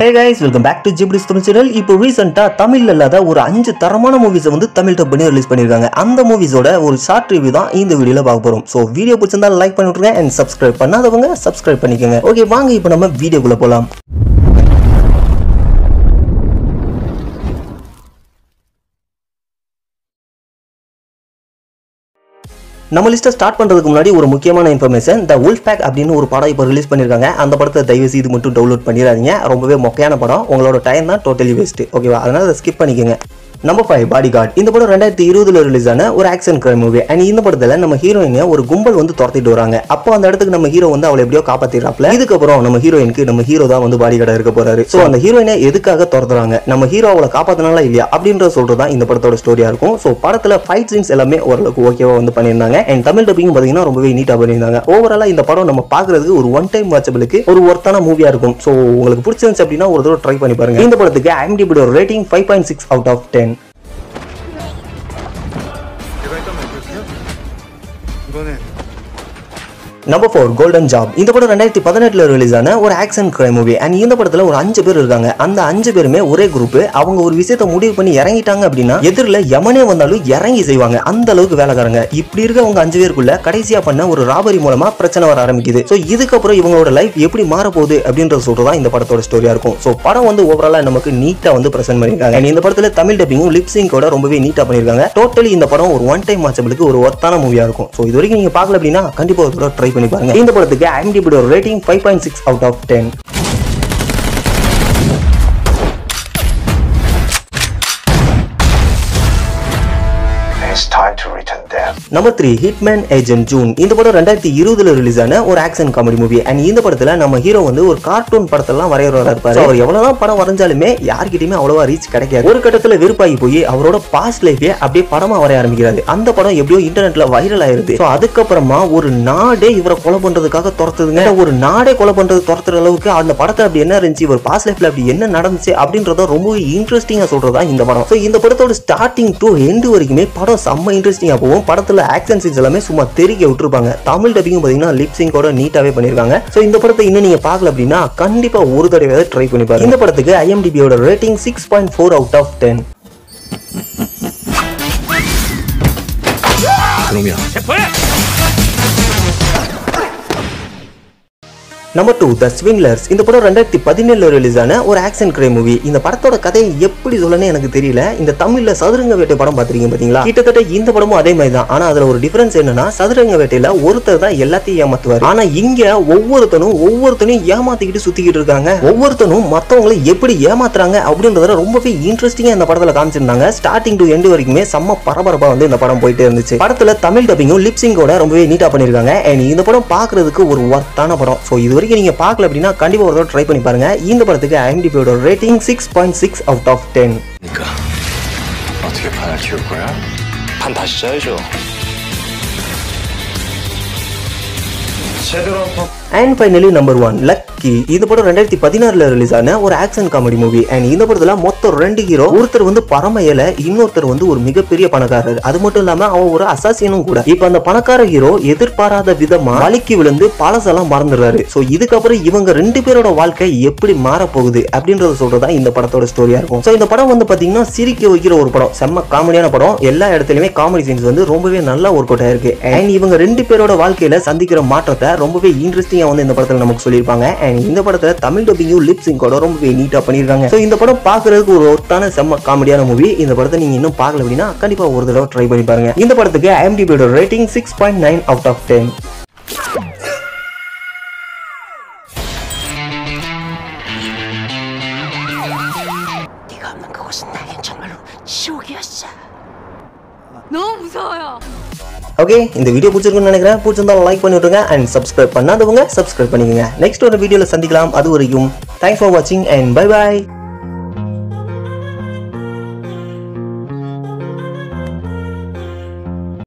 Hey guys welcome back to ஜிப்ரிஸ் Tamil channel இப்போ ரீசெண்டாக தமிழ் இல்லாத ஒரு அஞ்சு தரமான மூவிஸை வந்து தமிழ் டப் பண்ணி ரிலீஸ் பண்ணியிருக்காங்க அந்த மூவிஸோட ஒரு ஷார்ட் ரிவ்யூ தான் இந்த வீடியோவில் பார்க்க போகிறோம் ஸோ வீடியோ பிடிச்சிருந்தா லைக் பண்ணி விட்ருங்க அண்ட் சப்ஸ்கிரைப் பண்ணாதவங்க சப்ஸ்கிரைப் பண்ணிக்கோங்க ஓகே வாங்க இப்போ நம்ம வீடியோக்குள்ளே போகலாம் நம்ம லிஸ்ட்டை ஸ்டார்ட் பண்ணுறதுக்கு முன்னாடி ஒரு முக்கியமான இன்ஃபர்மேஷன் த உல்ஃப் பேக் அப்படின்னு ஒரு படம் இப்போ ரிலீஸ் பண்ணியிருக்காங்க அந்த படத்தை தயவு செய்து மட்டும் டவுன்லோட் பண்ணிடாதீங்க ரொம்பவே மொக்கையான படம் உங்களோட டைம் தான் டோட்டலி வேஸ்ட் ஓகேவா அதனால அதை ஸ்கிப் பண்ணிக்கோங்க நம்பர் ஃபைவ் பாடி கார்டு இந்த படம் ரெண்டாயிரத்தி இருபதுல ரிலீஸ் ஆன ஒரு ஆக்ஷன் கிரைம் மூவி அண்ட் இந்த படத்துல நம்ம ஹீரோயினை ஒரு கும்பல் வந்து துரத்திட்டு வராங்க அப்போ அந்த இடத்துக்கு நம்ம ஹீரோ வந்து அவளை எப்படியோ காப்பாத்திடுறாப்ல இதுக்கப்புறம் நம்ம ஹீரோயினுக்கு நம்ம ஹீரோ தான் வந்து பாடி கார்டா இருக்க போறாரு ஸோ அந்த ஹீரோயினை எதுக்காக துரத்துறாங்க நம்ம ஹீரோ அவளை காப்பாத்தினால இல்லையா அப்படின்ற சொல்றது தான் இந்த படத்தோட ஸ்டோரியா இருக்கும் ஸோ படத்துல ஃபைட் சீன்ஸ் எல்லாமே ஓரளவுக்கு ஓகேவா வந்து பண்ணியிருந்தாங்க அண்ட் தமிழ் டப்பிங் பாத்தீங்கன்னா ரொம்பவே நீட்டா பண்ணியிருந்தாங்க ஓவராலா இந்த படம் நம்ம பாக்குறதுக்கு ஒரு ஒன் டைம் வாட்சபிளுக்கு ஒரு ஒர்த்தான மூவியா இருக்கும் ஸோ உங்களுக்கு பிடிச்சிருந்துச்சு அப்படின்னா ஒரு தடவை ட்ரை பண்ணி பாருங்க இந்த படத்துக்கு ஐஎம்டிபியோட rating five point six out of ten 제가 했던 말이었어요? 이번엔 number four golden job இந்த படம் ரெண்டாயிரத்தி பதினெட்டுல ரிலீஸ் ஆன ஒரு ஆக்ஷன் கிரைம் மூவி அண்ட் இந்த படத்துல ஒரு அஞ்சு பேர் இருக்காங்க அந்த அஞ்சு பேருமே ஒரே குரூப் அவங்க ஒரு விஷயத்த முடிவு பண்ணி இறங்கிட்டாங்க அப்படின்னா எதிரில் எமனே வந்தாலும் இறங்கி செய்வாங்க அந்த அளவுக்கு வேலைக்காரங்க இப்படி இருக்க அவங்க அஞ்சு பேருக்குள்ள கடைசியா பண்ண ஒரு ராபரி மூலமா பிரச்சனை வர ஆரம்பிக்குது ஸோ இதுக்கப்புறம் இவங்களோட லைஃப் எப்படி மாற போகுது அப்படின்றது சொல்றதா இந்த படத்தோட ஸ்டோரியா இருக்கும் ஸோ படம் வந்து ஓவராலா நமக்கு நீட்டா வந்து பிரசன்ட் பண்ணிருக்காங்க And இந்த படத்துல தமிழ் டப்பிங்கும் லிப்சிங்கோட ரொம்பவே நீட்டா பண்ணிருக்காங்க டோட்டலி இந்த படம் ஒரு ஒன் டைம் வாட்சபிளுக்கு ஒரு ஒர்த்தான மூவியா இருக்கும் ஸோ இது வரைக்கும் நீங்க பார்க்கல அப்படின்னா கண்டிப்பா ஒரு தடவை ட்ரை பண்ணி பாருங்க இந்த படத்துக்கு ஐஎம்டிபியோட rating five point six out of ten It's time to return them. Number three hitman agent Jun இந்த படம் ரெண்டாயிரத்தி இருபதுல ரிலீஸ் ஆன ஒரு ஆக்ஷன் காமெடி மூவி அண்ட் இந்த படத்துல நம்ம ஹீரோ வந்து ஒரு கார்ட்டூன் படத்தெல்லாம் வரைகிறவரா இருப்பாரு So, அவர் எவ்வளவுதான் படம் வரைஞ்சாலுமே யார்கிட்டயுமே அவ்வளவா ரீச் கிடைக்காது ஒரு கட்டத்துல வெறுப்பாகி போய் அவரோட பாஸ்ட் லைஃபே அப்படியே படமா வரைய ஆரம்பிக்கிறாரு அந்த படம் எப்படியோ இன்டர்நெட்ல வைரல் ஆயிருது ஸோ அதுக்கப்புறமா ஒரு நாடே இவரை கொலை பண்றதுக்காக துரத்துதுங்க ஒரு நாடே கொலை பண்றது துரத்துற அளவுக்கு அந்த படத்தை அப்படி என்ன இருந்துச்சு இவர் பாஸ்ட் லைஃப்ல அப்படி என்ன நடந்துச்சு அப்படின்றத ரொம்பவே இன்ட்ரெஸ்டிங்கா சொல்றதா இந்த படம் ஸோ இந்த படத்தோட ஸ்டார்டிங் டு எண்டு வரைக்குமே படம் செம்ம இன்ட்ரெஸ்டிங்கா போகும் படத்துல ஆக்ஷன் சீன்ஸ் எல்லாமே சும்மா தெறிக்க விட்டுருப்பாங்க தமிழ் டப்பிங் பாத்தீங்கன்னா லிப்சிங்கோட நீட்டாவே பண்ணிருக்காங்க ஸோ இந்த படத்தை இன்னும் நீங்க பார்க்கல அப்படின்னா கண்டிப்பா ஒரு தடவை ட்ரை பண்ணி பாருங்க இந்த படத்துக்கு ஐஎம்டிபியோட rating six point four out of ten 그놈이야 number two the swindlers இந்த படம் ரெண்டாயிரத்தி பதினேழுல ரிலீஸ் ஆன ஒரு ஆக்ஷன் கிரைம் மூவி இந்த படத்தோட கதையை எப்படி சொல்லணும்னு எனக்கு தெரியல இந்த தமிழ்ல சதுரங்க வேட்டை படம் பார்த்திருக்கீங்க பாத்தீங்களா கிட்டத்தட்ட இந்த படமும் அதே மாதிரி தான் ஆனா அதுல ஒரு டிஃபரன்ஸ் என்னன்னா சதுரங்க வேட்டையில ஒருத்தர் தான் எல்லாத்தையும் ஏமாத்துவார் ஆனா இங்க ஒவ்வொருத்தனும் ஒவ்வொருத்தனையும் ஏமாத்திக்கிட்டு சுத்திக்கிட்டு இருக்காங்க ஒவ்வொருத்தனும் மத்தவங்களை எப்படி ஏமாத்துறாங்க அப்படின்றத ரொம்பவே இன்ட்ரெஸ்டிங்கா இந்த படத்துல காமிச்சிருந்தாங்க ஸ்டார்டிங் டு எண்டு வரைக்குமே செம்ம பரபரப்பா வந்து இந்த படம் போயிட்டே இருந்துச்சு படத்துல தமிழ் டப்பிங்கும் லிப்சிங்கோட ரொம்பவே நீட்டா பண்ணிருக்காங்க அண்ட் இந்த படம் பாக்குறதுக்கு ஒரு ஒர்த்தான படம் ஸோ இது வரைக்கும் நீங்க பார்க்கல அப்படின்னா கண்டிப்பா ஒரு தடவை ட்ரை பண்ணி பாருங்க இந்த படத்துக்கு ஐஎம்டிபியோட rating six point six out of ten 그러니까 어떻게 판을 키울 거야? 판 다시 짜야죠 제대로 한판 and finally number one lucky இந்த படம் ரெண்டாயிரத்தி பதினாறுல ரிலீஸ் ஆன ஒரு ஆக்ஷன் காமெடி மூவி அண்ட் இந்த படத்துல மொத்தம் ரெண்டு ஹீரோ ஒருத்தர் வந்து பரம ஏழை இன்னொருத்தர் வந்து ஒரு மிகப்பெரிய பணக்காரர் அது மட்டும் இல்லாம அவன் ஒரு அசாசியனும் கூட இப்ப அந்த பணக்கார ஹீரோ எதிர்பாராத விதமா வலிக்கு விழுந்து பழசெல்லாம் மறந்துடுறாரு சோ இதுக்கப்புறம் இவங்க ரெண்டு பேரோட வாழ்க்கை எப்படி மாற போகுது அப்படின்றத சொல்றதா இந்த படத்தோட ஸ்டோரியா இருக்கும் சோ இந்த படம் வந்து பாத்தீங்கன்னா சிரிக்க வைக்கிற ஒரு படம் செம்ம காமெடியான படம் எல்லா இடத்துலயுமே காமெடி சீன்ஸ் வந்து ரொம்பவே நல்லா ஒர்க் அவுட் ஆயிருக்கு அண்ட் இவங்க ரெண்டு பேரோட வாழ்க்கையில சந்திக்கிற மாற்றத்தை ரொம்பவே இன்ட்ரெஸ்டிங்கா வந்து இந்த படத்துல நமக்கு சொல்லியிருப்பாங்க அண்ட் இந்த படத்துல தமிழ் டப்பிங்கும் லிப் சிங்கோட ரொம்பவே நீட்டா பண்ணியிருக்காங்க ஸோ இந்த படம் பார்க்கறதுக்கு ஒரு ஒருத்தான செம்ம காமெடியான மூவி இந்த படத்தை நீங்க இன்னும் பார்க்கல அப்படின்னா கண்டிப்பா ஒரு தடவை ட்ரை பண்ணி பாருங்க இந்த படத்துக்கு ஐஎம்டிபியோட rating six point nine out of ten 네가 없는 그곳은 나에겐 정말로 지옥이었어. 너무 무서워요. Okay இந்த வீடியோ பிடிச்சிருக்குன்னு நினைக்கிறேன் பிடிச்சிருந்தா லைக் பண்ணி விட்டுருங்க அண்ட் சப்ஸ்கிரைப் பண்ணாதவங்க சப்ஸ்கிரைப் பண்ணிக்கோங்க நெக்ஸ்ட் ஒரு வீடியோல சந்திக்கலாம் அது வரைக்கும் தேங்க்ஸ் ஃபார் வாட்சிங் அண்ட் பை பை